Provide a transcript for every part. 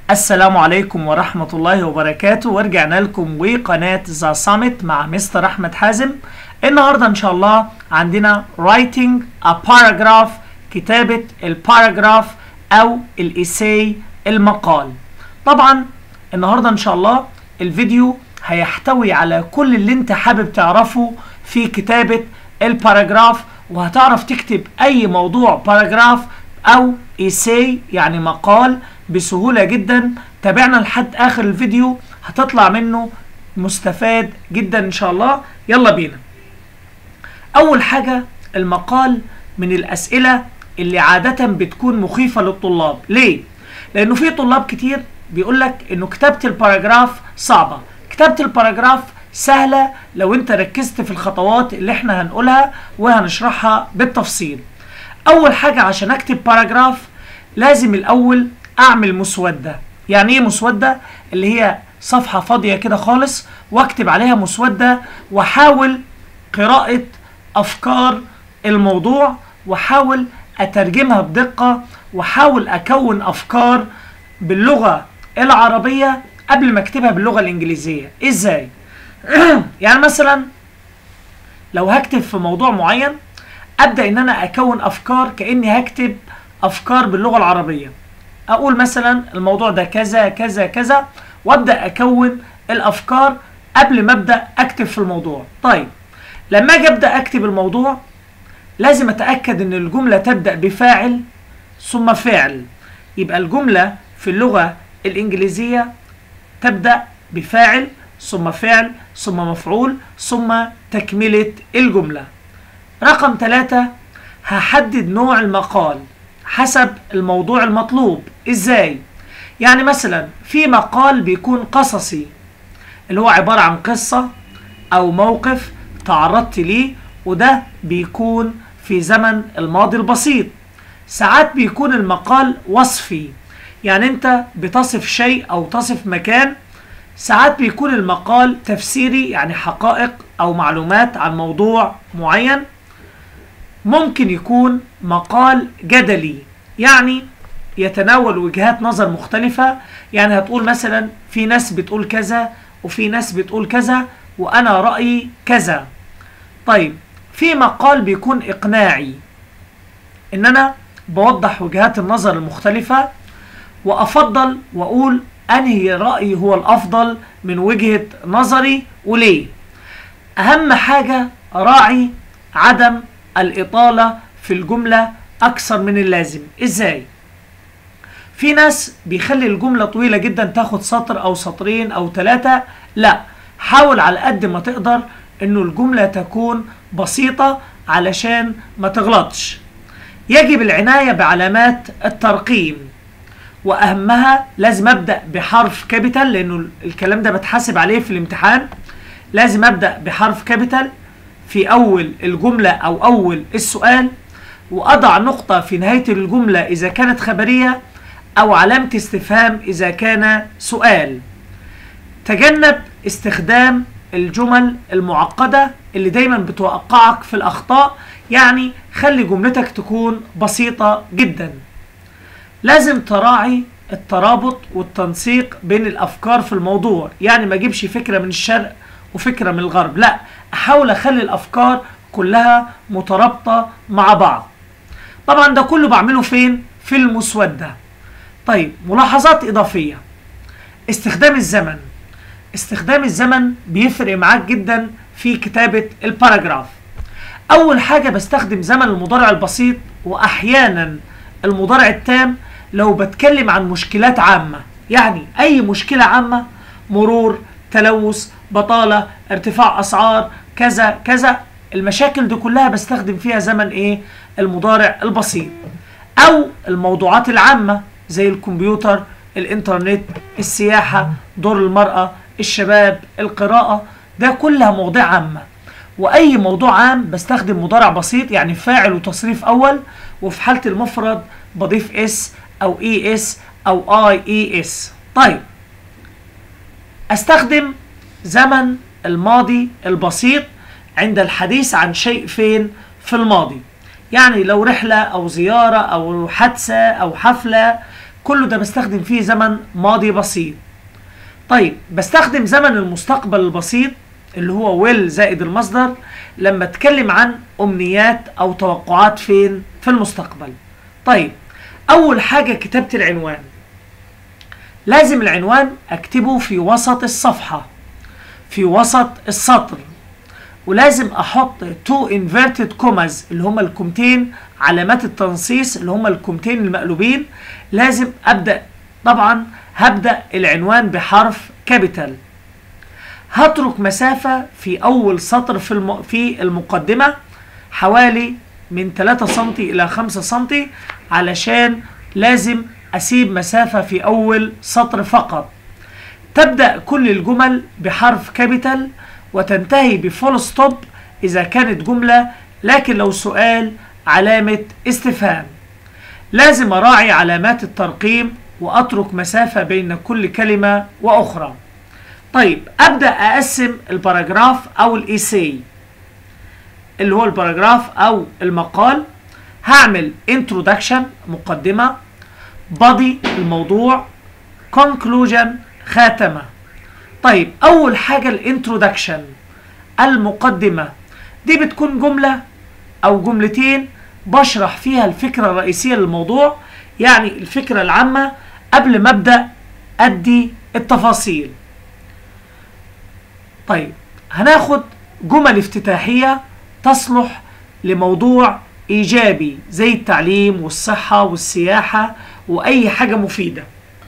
السلام عليكم ورحمة الله وبركاته ورجعنا لكم وقناة ذا سامت مع مستر أحمد حازم النهاردة إن شاء الله عندنا writing a paragraph كتابة الباراجراف أو الإيساي المقال طبعا النهاردة إن شاء الله الفيديو هيحتوي على كل اللي انت حابب تعرفه في كتابة الباراجراف وهتعرف تكتب أي موضوع باراجراف أو إيساي يعني مقال بسهولة جدا تابعنا لحد آخر الفيديو هتطلع منه مستفاد جدا إن شاء الله يلا بينا أول حاجة المقال من الأسئلة اللي عادة بتكون مخيفة للطلاب ليه؟ لأنه في طلاب كتير بيقولك إنه كتابة الباراجراف صعبة كتابة الباراجراف سهلة لو انت ركزت في الخطوات اللي احنا هنقولها وهنشرحها بالتفصيل أول حاجة عشان أكتب باراجراف لازم الأول أعمل مسودة يعني إيه مسودة؟ اللي هي صفحة فاضية كده خالص واكتب عليها مسودة واحاول قراءة أفكار الموضوع واحاول أترجمها بدقة واحاول أكون أفكار باللغة العربية قبل ما أكتبها باللغة الإنجليزية إزاي؟ يعني مثلا لو هكتب في موضوع معين ابدا ان انا اكون افكار كاني هكتب افكار باللغه العربيه اقول مثلا الموضوع ده كذا كذا كذا وابدا اكون الافكار قبل ما ابدا اكتب في الموضوع طيب لما اجي ابدا اكتب الموضوع لازم اتاكد ان الجمله تبدا بفاعل ثم فعل يبقى الجمله في اللغه الانجليزيه تبدا بفاعل ثم فعل ثم مفعول ثم تكمله الجمله رقم ثلاثة هحدد نوع المقال حسب الموضوع المطلوب ازاي يعني مثلا في مقال بيكون قصصي اللي هو عبارة عن قصة او موقف تعرضت ليه وده بيكون في زمن الماضي البسيط ساعات بيكون المقال وصفي يعني انت بتصف شيء او تصف مكان ساعات بيكون المقال تفسيري يعني حقائق او معلومات عن موضوع معين ممكن يكون مقال جدلي يعني يتناول وجهات نظر مختلفة يعني هتقول مثلا في ناس بتقول كذا وفي ناس بتقول كذا وأنا رأيي كذا طيب في مقال بيكون إقناعي إن أنا بوضح وجهات النظر المختلفة وأفضل وأقول أنهي رأيي هو الأفضل من وجهة نظري وليه أهم حاجة راعي عدم الإطالة في الجملة أكثر من اللازم إزاي؟ في ناس بيخلي الجملة طويلة جدا تاخد سطر أو سطرين أو ثلاثة لا حاول على قد ما تقدر إنه الجملة تكون بسيطة علشان ما تغلطش يجب العناية بعلامات الترقيم وأهمها لازم أبدأ بحرف كابيتال لأنه الكلام ده بتحاسب عليه في الامتحان لازم أبدأ بحرف كابيتال في أول الجملة أو أول السؤال وأضع نقطة في نهاية الجملة إذا كانت خبرية أو علامة استفهام إذا كان سؤال تجنب استخدام الجمل المعقدة اللي دايما بتوقعك في الأخطاء يعني خلي جملتك تكون بسيطة جدا لازم تراعي الترابط والتنسيق بين الأفكار في الموضوع يعني ما اجيبش فكرة من الشرق وفكرة من الغرب لا احاول اخلي الافكار كلها مترابطه مع بعض طبعا ده كله بعمله فين في المسوده طيب ملاحظات اضافيه استخدام الزمن استخدام الزمن بيفرق معاك جدا في كتابه الباراجراف اول حاجه بستخدم زمن المضارع البسيط واحيانا المضارع التام لو بتكلم عن مشكلات عامه يعني اي مشكله عامه مرور تلوث بطالة ارتفاع أسعار كذا كذا المشاكل دي كلها بستخدم فيها زمن ايه المضارع البسيط او الموضوعات العامة زي الكمبيوتر الانترنت السياحة دور المرأة الشباب القراءة ده كلها مواضيع عامة واي موضوع عام بستخدم مضارع بسيط يعني فاعل وتصريف اول وفي حالة المفرد بضيف اس او اي اس او اي اي اس طيب استخدم زمن الماضي البسيط عند الحديث عن شيء فين في الماضي يعني لو رحلة أو زيارة أو حادثة أو حفلة كله ده بستخدم فيه زمن ماضي بسيط طيب بستخدم زمن المستقبل البسيط اللي هو will زائد المصدر لما اتكلم عن امنيات او توقعات فين في المستقبل طيب اول حاجة كتابة العنوان لازم العنوان اكتبه في وسط الصفحة في وسط السطر ولازم احط تو انفيرتد كوماز اللي هما الكومتين علامات التنصيص اللي هما الكومتين المقلوبين لازم ابدا طبعا هبدا العنوان بحرف كابيتال هترك مسافة في أول سطر في الم... في المقدمة حوالي من 3 سم إلى 5 سم علشان لازم أسيب مسافة في أول سطر فقط تبدأ كل الجمل بحرف كابيتال وتنتهي بفول ستوب إذا كانت جملة لكن لو سؤال علامة استفهام لازم أراعي علامات الترقيم وأترك مسافة بين كل كلمة وأخرى طيب أبدأ أقسم الباراجراف أو الإيساي اللي هو الباراجراف أو المقال هعمل introduction مقدمة body الموضوع conclusion خاتمة طيب أول حاجة الانترودكشن المقدمة دي بتكون جملة أو جملتين بشرح فيها الفكرة الرئيسية للموضوع يعني الفكرة العامة قبل ما أبدأ أدي التفاصيل طيب هناخد جمل افتتاحية تصلح لموضوع إيجابي زي التعليم والصحة والسياحة وأي حاجة مفيدة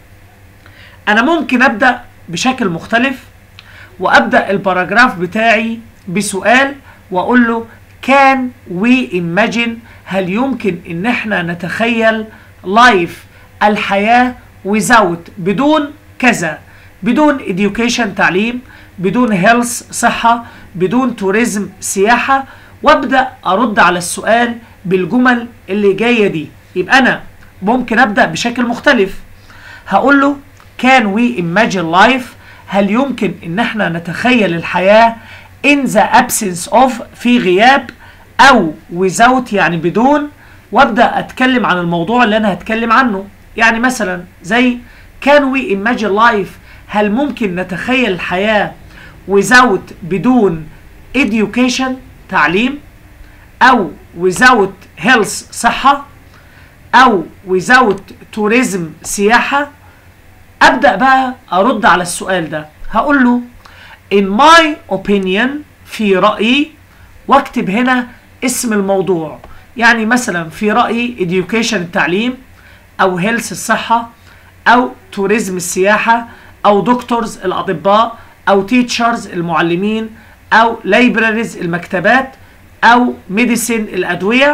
أنا ممكن أبدأ بشكل مختلف وأبدأ الباراجراف بتاعي بسؤال وأقول له كان وي imagine هل يمكن إن احنا نتخيل لايف الحياة without بدون كذا بدون education تعليم بدون هيلث صحة بدون توريزم سياحة وابدأ أرد على السؤال بالجمل اللي جاية دي يبقى أنا ممكن أبدأ بشكل مختلف هقول له can we imagine life هل يمكن ان احنا نتخيل الحياة in the absence of في غياب او without يعني بدون وابدأ اتكلم عن الموضوع اللي انا هتكلم عنه يعني مثلا زي can we imagine life هل ممكن نتخيل الحياة without بدون education تعليم او without health صحة او without tourism سياحة ابدا بقى ارد على السؤال ده هقول له in my opinion في رايي واكتب هنا اسم الموضوع يعني مثلا في رايي education التعليم او health الصحه او tourism السياحه او دكتورز الاطباء او teachers المعلمين او libraries المكتبات او medicine الادويه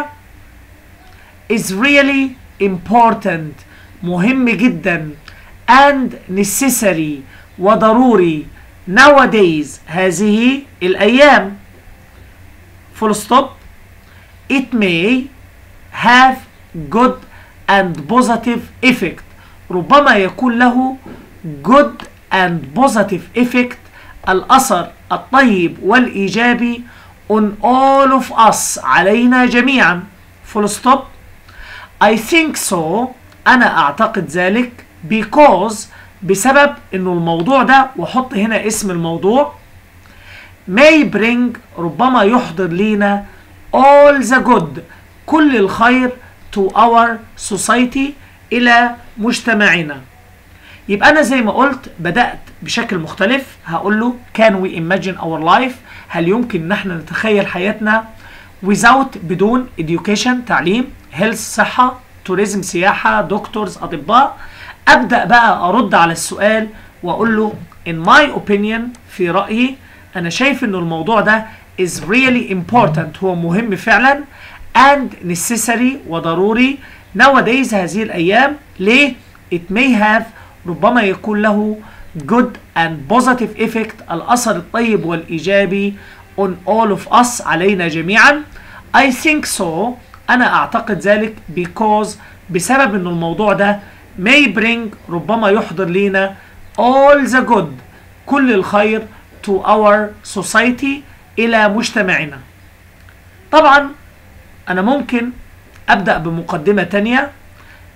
is really important مهم جدا and necessary وضروري nowadays هذه الأيام full stop it may have good and positive effect ربما يكون له good and positive effect الأثر الطيب والإيجابي on all of us علينا جميعا full stop I think so أنا أعتقد ذلك because بسبب انه الموضوع ده واحط هنا اسم الموضوع may bring ربما يحضر لينا all the good كل الخير to our society الى مجتمعنا يبقى انا زي ما قلت بدأت بشكل مختلف هقول له can we imagine our life هل يمكن ان احنا نتخيل حياتنا without بدون education تعليم health صحة توريزم سياحة دكتورز أطباء أبدأ بقى أرد على السؤال وأقول له in my opinion في رأيي أنا شايف إنه الموضوع ده is really important هو مهم فعلا and necessary وضروري nowadays هذه الأيام ليه؟ it may have ربما يكون له good and positive effect الأثر الطيب والإيجابي on all of us علينا جميعا I think so أنا أعتقد ذلك because بسبب إنه الموضوع ده may bring ربما يحضر لينا all the good كل الخير to our society إلى مجتمعنا طبعا أنا ممكن أبدأ بمقدمة تانية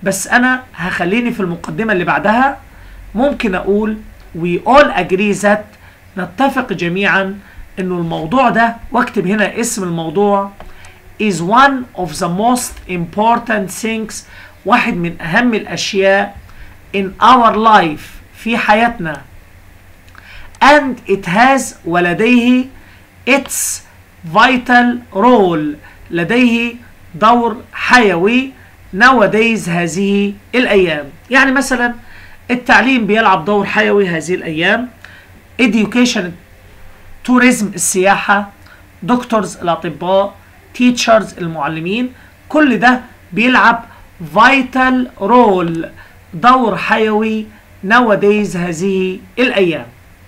بس انا هخليني في المقدمة اللي بعدها ممكن اقول we all agree that نتفق جميعا انه الموضوع ده واكتب هنا اسم الموضوع is one of the most important things واحد من اهم الاشياء in our life في حياتنا and it has ولديه its vital role لديه دور حيوي nowadays هذه الأيام يعني مثلا التعليم بيلعب دور حيوي هذه الأيام education tourism السياحة دكتورز الأطباء teachers المعلمين كل ده بيلعب vital role دور حيوي nowadays هذه الأيام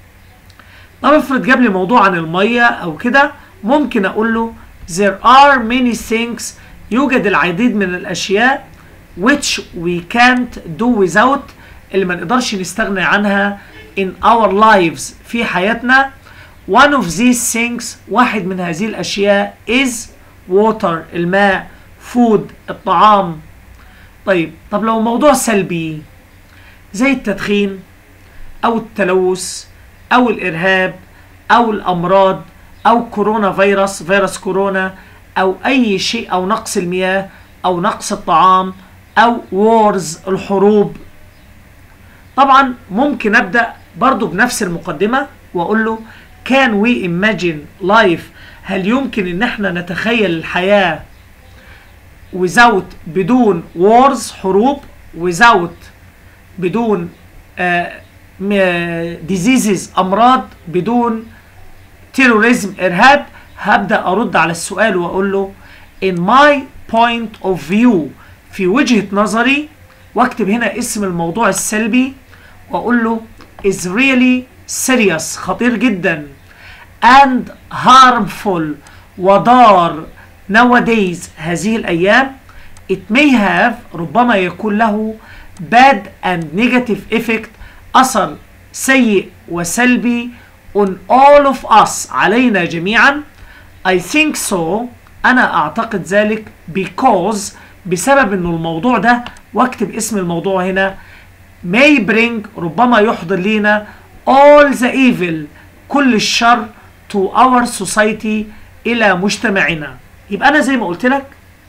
طب افرض جاب لي موضوع عن المية أو كده ممكن أقول له there are many things يوجد العديد من الأشياء which we can't do without اللي ما نقدرش نستغنى عنها in our lives في حياتنا one of these things واحد من هذه الأشياء is water الماء food الطعام طيب طب لو موضوع سلبي زي التدخين أو التلوث أو الإرهاب أو الأمراض أو كورونا فيروس فيروس كورونا أو أي شيء أو نقص المياه أو نقص الطعام أو وورز الحروب طبعا ممكن أبدأ برضو بنفس المقدمة وأقول له can we imagine life هل يمكن ان احنا نتخيل الحياة without بدون wars حروب without بدون uh, diseases امراض بدون terrorism ارهاب هبدأ ارد على السؤال واقول له in my point of view في وجهة نظري واكتب هنا اسم الموضوع السلبي واقول له is really serious خطير جدا and harmful وضار nowadays هذه الأيام it may have ربما يكون له bad and negative effect أثر سيء وسلبي on all of us علينا جميعا I think so أنا أعتقد ذلك because بسبب أنه الموضوع ده واكتب اسم الموضوع هنا may bring ربما يحضر لنا all the evil كل الشر to our society إلى مجتمعنا يبقى أنا زي ما قلت لك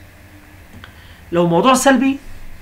لو موضوع سلبي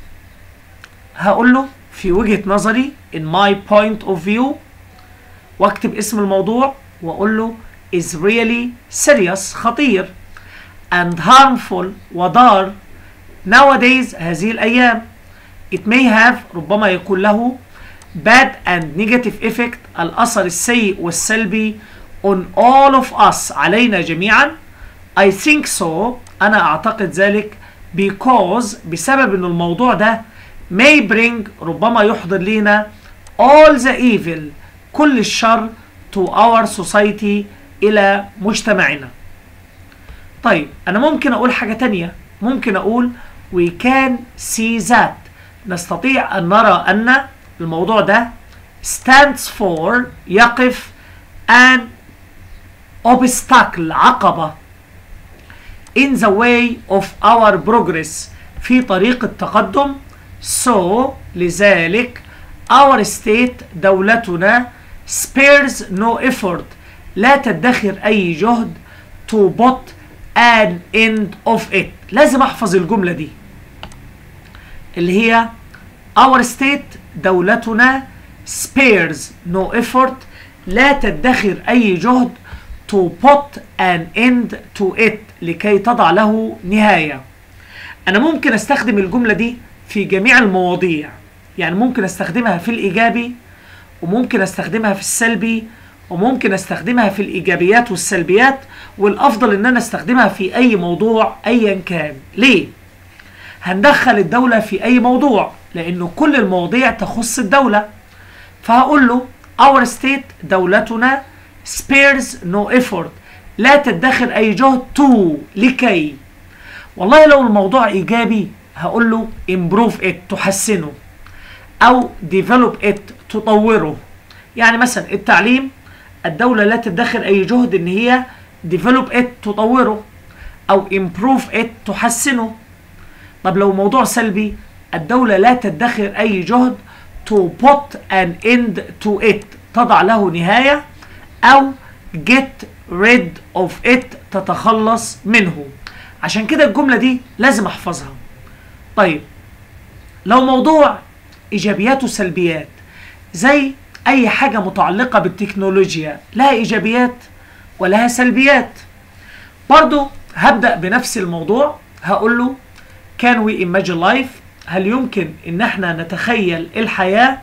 هقول له في وجهة نظري in my point of view واكتب اسم الموضوع واقول له is really serious خطير and harmful وضار nowadays هذه الأيام it may have ربما يكون له bad and negative effect الأثر السيء والسلبي on all of us علينا جميعا I think so أنا أعتقد ذلك because بسبب أن الموضوع ده may bring ربما يحضر لنا all the evil كل الشر to our society إلى مجتمعنا طيب أنا ممكن أقول حاجة تانية ممكن أقول we can see that نستطيع أن نرى أن الموضوع ده stands for يقف an obstacle عقبة in the way of our progress في طريق التقدم so لذلك our state دولتنا spares no effort لا تدخر أي جهد to put an end of it لازم أحفظ الجملة دي اللي هي our state دولتنا spares no effort لا تدخر أي جهد to put an end to it لكي تضع له نهاية أنا ممكن أستخدم الجملة دي في جميع المواضيع يعني ممكن أستخدمها في الإيجابي وممكن أستخدمها في السلبي وممكن أستخدمها في الإيجابيات والسلبيات والأفضل إن أنا أستخدمها في أي موضوع أيا كان ليه؟ هندخل الدولة في أي موضوع لأنه كل المواضيع تخص الدولة فهقول له our state دولتنا spares no effort لا تدخر أي جهد to لكي والله لو الموضوع إيجابي هقول له improve it تحسنه أو develop it تطوره يعني مثلا التعليم الدولة لا تدخر أي جهد إن هي develop it تطوره أو improve it تحسنه طب لو موضوع سلبي الدولة لا تدخر أي جهد to put an end to it تضع له نهاية أو get rid of it تتخلص منه عشان كده الجملة دي لازم أحفظها طيب لو موضوع إيجابيات وسلبيات زي أي حاجة متعلقة بالتكنولوجيا لها إيجابيات ولها سلبيات برضو هبدأ بنفس الموضوع هقول له can we imagine life هل يمكن ان احنا نتخيل الحياة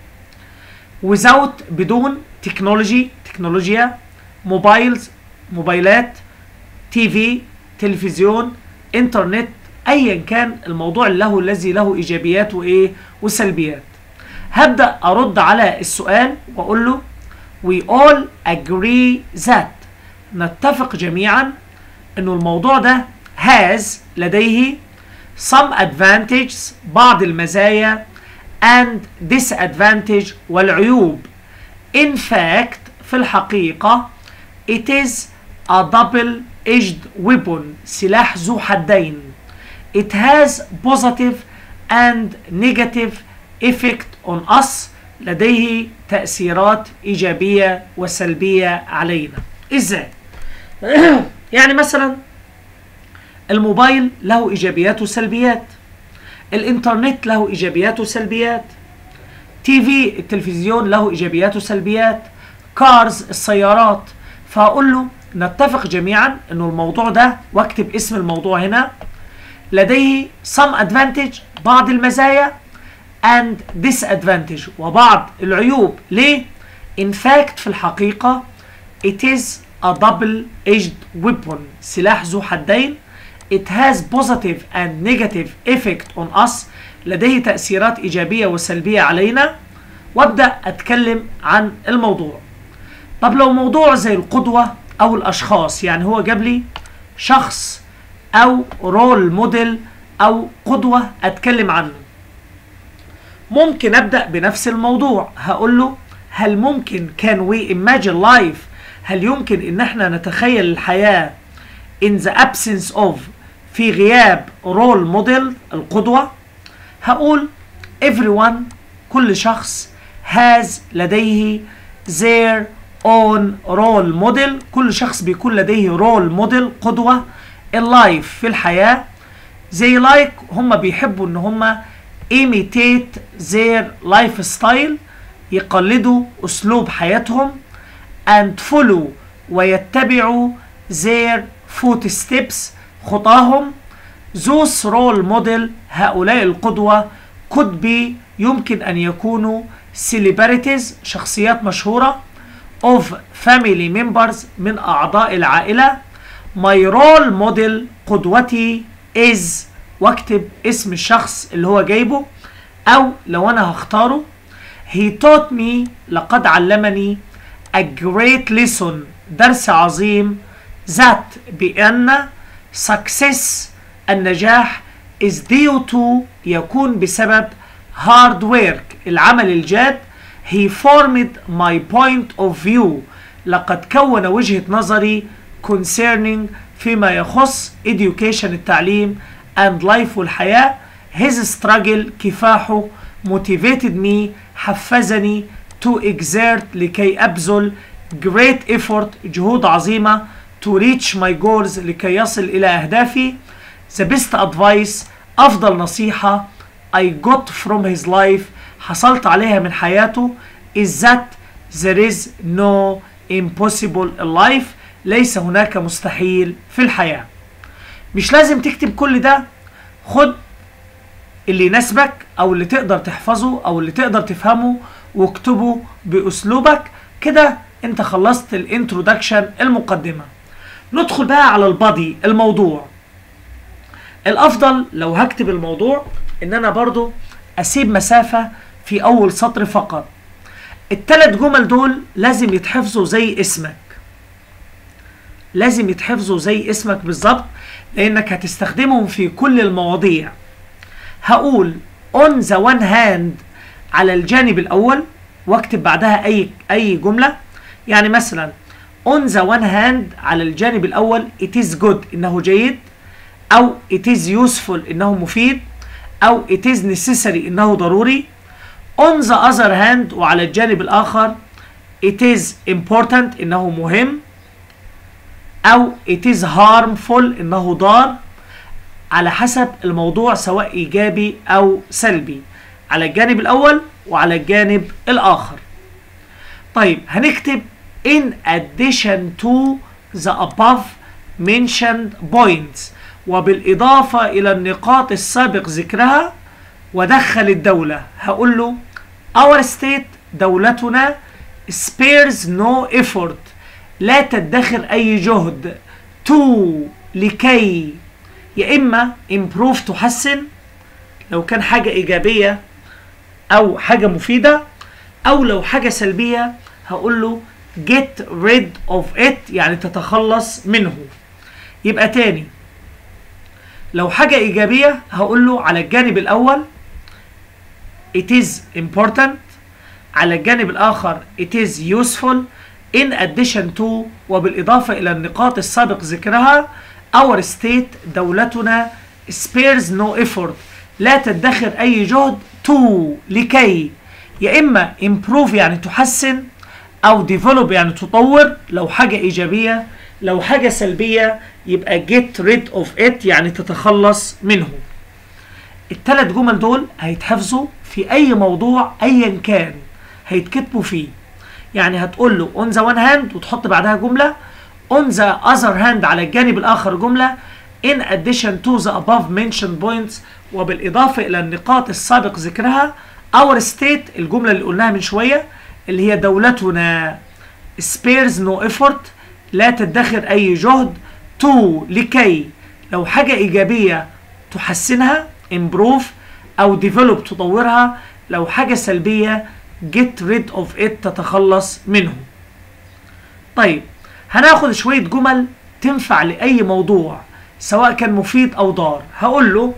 without بدون تكنولوجي تكنولوجيا موبايلز موبايلات تي في تلفزيون انترنت ايا كان الموضوع اللي له الذي له ايجابيات وايه وسلبيات هبدأ ارد على السؤال واقول له we all agree that نتفق جميعا انه الموضوع ده has لديه some advantages بعض المزايا and disadvantage والعيوب in fact في الحقيقة it is a double-edged weapon سلاح ذو حدين it has positive and negative effect on us لديه تأثيرات إيجابية وسلبية علينا إزاي؟ يعني مثلا الموبايل له ايجابيات وسلبيات الانترنت له ايجابيات وسلبيات تي في التلفزيون له ايجابيات وسلبيات كارز السيارات فهقول له نتفق جميعا انه الموضوع ده واكتب اسم الموضوع هنا لديه some advantage بعض المزايا and disadvantage وبعض العيوب ليه in fact في الحقيقة it is a double-edged weapon سلاح ذو حدين it has positive and negative effect on us لديه تأثيرات إيجابية وسلبية علينا وابدأ أتكلم عن الموضوع طب لو موضوع زي القدوة أو الأشخاص يعني هو جاب لي شخص أو رول موديل أو قدوة أتكلم عنه ممكن أبدأ بنفس الموضوع هقول له هل ممكن can we imagine life هل يمكن إن احنا نتخيل الحياة in the absence of في غياب رول موديل القدوة هقول everyone كل شخص has لديه their own role model كل شخص بيكون لديه رول موديل قدوة اللايف في الحياة زي لايك like هم بيحبوا ان هم imitate their lifestyle يقلدوا اسلوب حياتهم and follow ويتبعوا their footsteps خطاهم those role model هؤلاء القدوة could be يمكن أن يكونوا celebrities شخصيات مشهورة of family members من أعضاء العائلة my role model قدوتي is واكتب اسم الشخص اللي هو جايبه أو لو أنا هختاره he taught me لقد علمني a great lesson درس عظيم that بأن success النجاح is due to يكون بسبب hard work العمل الجاد he formed my point of view لقد كون وجهة نظري concerning فيما يخص education التعليم and life والحياة his struggle كفاحه motivated me حفزني to exert لكي أبذل great effort جهود عظيمة to reach my goals لكي يصل إلى أهدافي the best advice أفضل نصيحة I got from his life حصلت عليها من حياته is that there is no impossible in life ليس هناك مستحيل في الحياة مش لازم تكتب كل ده خد اللي يناسبك او اللي تقدر تحفظه او اللي تقدر تفهمه واكتبه باسلوبك كده انت خلصت الانترودكشن المقدمه ندخل بقى على البادي الموضوع الافضل لو هكتب الموضوع ان انا برضو اسيب مسافة في اول سطر فقط التلات جمل دول لازم يتحفظوا زي اسمك لازم يتحفظوا زي اسمك بالظبط لانك هتستخدمهم في كل المواضيع هقول on the one hand على الجانب الاول واكتب بعدها اي اي جملة يعني مثلا on the one hand على الجانب الأول it is good إنه جيد أو it is useful إنه مفيد أو it is necessary إنه ضروري on the other hand وعلى الجانب الآخر it is important إنه مهم أو it is harmful إنه ضار على حسب الموضوع سواء إيجابي أو سلبي على الجانب الأول وعلى الجانب الآخر طيب هنكتب in addition to the above mentioned points وبالإضافة إلى النقاط السابق ذكرها ودخل الدولة هقول له our state دولتنا spares no effort لا تدخر أي جهد to لكي يا إما improve تحسن لو كان حاجة إيجابية أو حاجة مفيدة أو لو حاجة سلبية هقول له get rid of it يعني تتخلص منه يبقى تاني لو حاجة إيجابية هقول له على الجانب الأول it is important على الجانب الآخر it is useful in addition to وبالإضافة إلى النقاط السابق ذكرها our state دولتنا spares no effort لا تدخر أي جهد to لكي يا إما improve يعني تحسن أو develop يعني تطور لو حاجة إيجابية لو حاجة سلبية يبقى get rid of it يعني تتخلص منه الثلاث جمل دول هيتحفظوا في أي موضوع أيا كان هيتكتبوا فيه يعني هتقول له on the one hand وتحط بعدها جملة on the other hand على الجانب الآخر جملة in addition to the above mentioned points وبالإضافة إلى النقاط السابق ذكرها our state الجملة اللي قلناها من شوية اللي هي دولتنا spares no effort لا تدخر أي جهد to لكي لو حاجة إيجابية تحسنها improve أو develop تطورها لو حاجة سلبية get rid of it تتخلص منه طيب هناخد شوية جمل تنفع لأي موضوع سواء كان مفيد أو ضار هقول له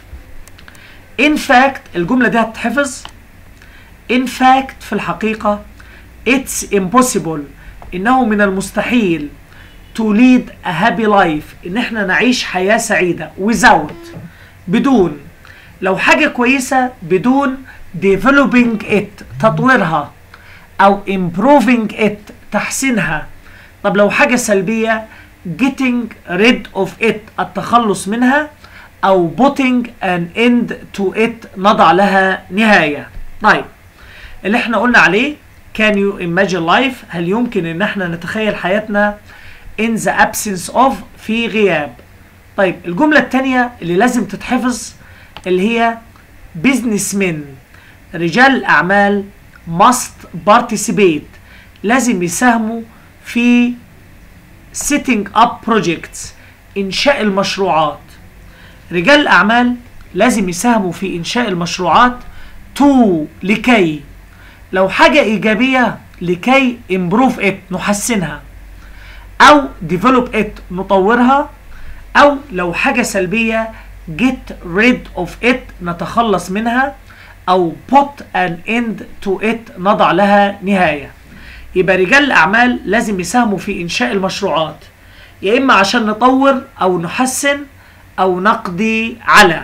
in fact الجملة دي هتتحفظ in fact في الحقيقة it's impossible إنه من المستحيل to lead a happy life إن إحنا نعيش حياة سعيدة without بدون لو حاجة كويسة بدون developing it تطويرها أو improving it تحسينها طب لو حاجة سلبية getting rid of it التخلص منها أو putting an end to it نضع لها نهاية طيب اللي احنا قلنا عليه can you imagine life هل يمكن ان احنا نتخيل حياتنا in the absence of في غياب طيب الجملة التانية اللي لازم تتحفظ اللي هي businessmen رجال الأعمال must participate لازم يساهموا في setting up projects إنشاء المشروعات رجال الأعمال لازم يساهموا في إنشاء المشروعات to لكي لو حاجة إيجابية لكي improve it نحسنها أو develop it نطورها أو لو حاجة سلبية get rid of it نتخلص منها أو put an end to it نضع لها نهاية يبقى رجال الأعمال لازم يساهموا في إنشاء المشروعات يا إما عشان نطور أو نحسن أو نقضي على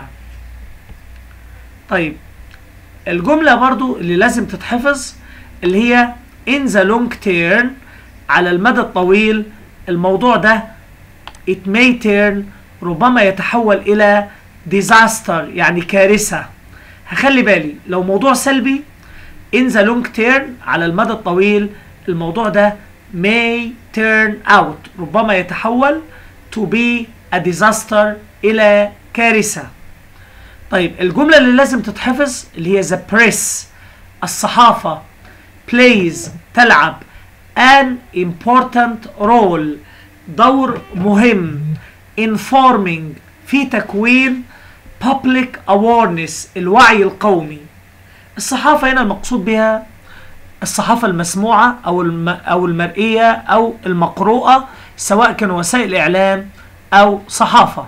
طيب الجملة برضو اللي لازم تتحفظ اللي هي in the long term على المدى الطويل الموضوع ده it may turn ربما يتحول إلى disaster يعني كارثة هخلي بالي لو موضوع سلبي in the long term على المدى الطويل الموضوع ده may turn out ربما يتحول to be a disaster إلى كارثة طيب الجملة اللي لازم تتحفظ اللي هي the press الصحافة plays تلعب an important role دور مهم informing في تكوين public awareness الوعي القومي الصحافة هنا المقصود بها الصحافة المسموعة أو الم أو المرئية أو المقروءة سواء كان وسائل إعلام أو صحافة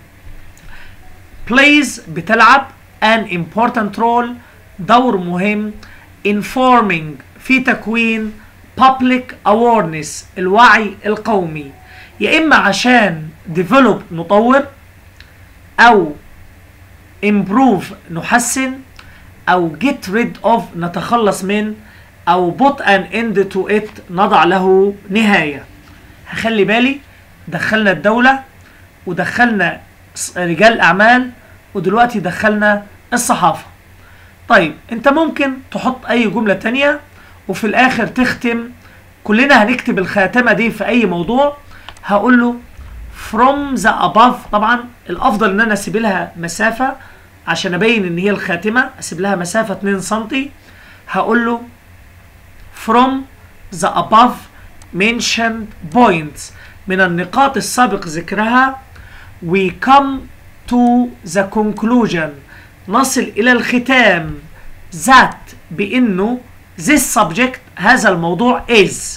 plays بتلعب an important role دور مهم informing في تكوين public awareness الوعي القومي يا إما عشان develop نطور أو improve نحسن او get rid of نتخلص من او put an end to it نضع له نهاية هخلي بالي دخلنا الدولة ودخلنا رجال اعمال ودلوقتي دخلنا الصحافة طيب انت ممكن تحط اي جملة تانية وفي الاخر تختم كلنا هنكتب الخاتمة دي في اي موضوع هقول له from the above طبعا الافضل ان انا اسيب لها مسافة عشان ابين ان هي الخاتمة اسيب لها مسافة 2 سنتي هقول له from the above mentioned points من النقاط السابق ذكرها we come to the conclusion نصل إلى الختام that بأنه this subject هذا الموضوع is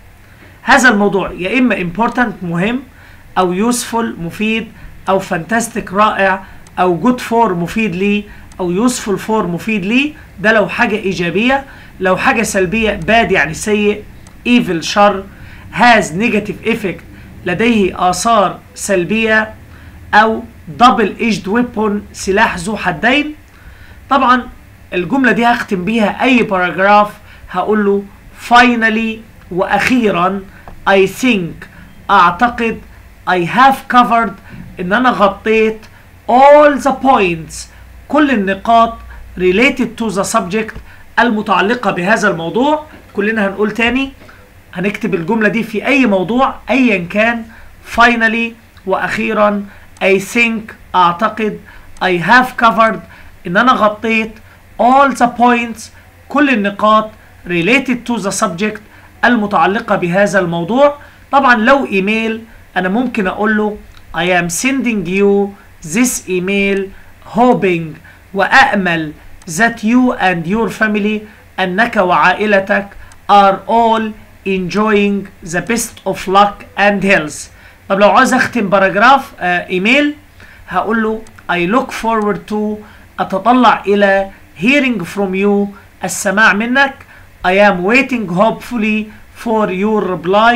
هذا الموضوع يا إما important مهم أو useful مفيد أو fantastic رائع أو good for مفيد لي أو useful for مفيد لي ده لو حاجة إيجابية لو حاجة سلبية bad يعني سيء evil شر has negative effect لديه آثار سلبية أو double edged weapon سلاح ذو حدين طبعا الجملة دي هختم بيها أي باراجراف هقول له finally وأخيرا I think أعتقد I have covered إن أنا غطيت all the points كل النقاط related to the subject المتعلقة بهذا الموضوع كلنا هنقول تاني هنكتب الجملة دي في أي موضوع أيا كان finally وأخيرا I think أعتقد I have covered إن أنا غطيت all the points كل النقاط related to the subject المتعلقة بهذا الموضوع طبعا لو إيميل أنا ممكن أقول له I am sending you this email hoping وأأمل that you and your family أنك وعائلتك are all enjoying the best of luck and health طب لو عاوز اختم باراجراف آه ايميل هقول له I look forward to اتطلع الى hearing from you السماع منك I am waiting hopefully for your reply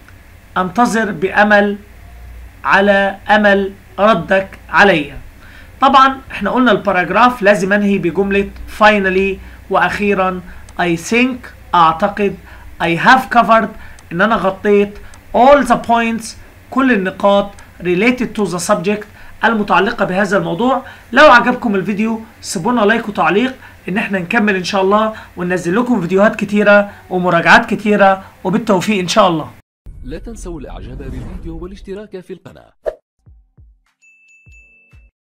انتظر بامل على امل ردك عليا طبعا احنا قلنا الباراجراف لازم انهي بجملة finally واخيرا I think اعتقد I have covered ان انا غطيت all the points كل النقاط related to the subject المتعلقة بهذا الموضوع لو عجبكم الفيديو سيبونا لايك وتعليق ان احنا نكمل ان شاء الله وننزل لكم فيديوهات كتيرة ومراجعات كتيرة وبالتوفيق ان شاء الله لا تنسوا الاعجاب بالفيديو والاشتراك في القناة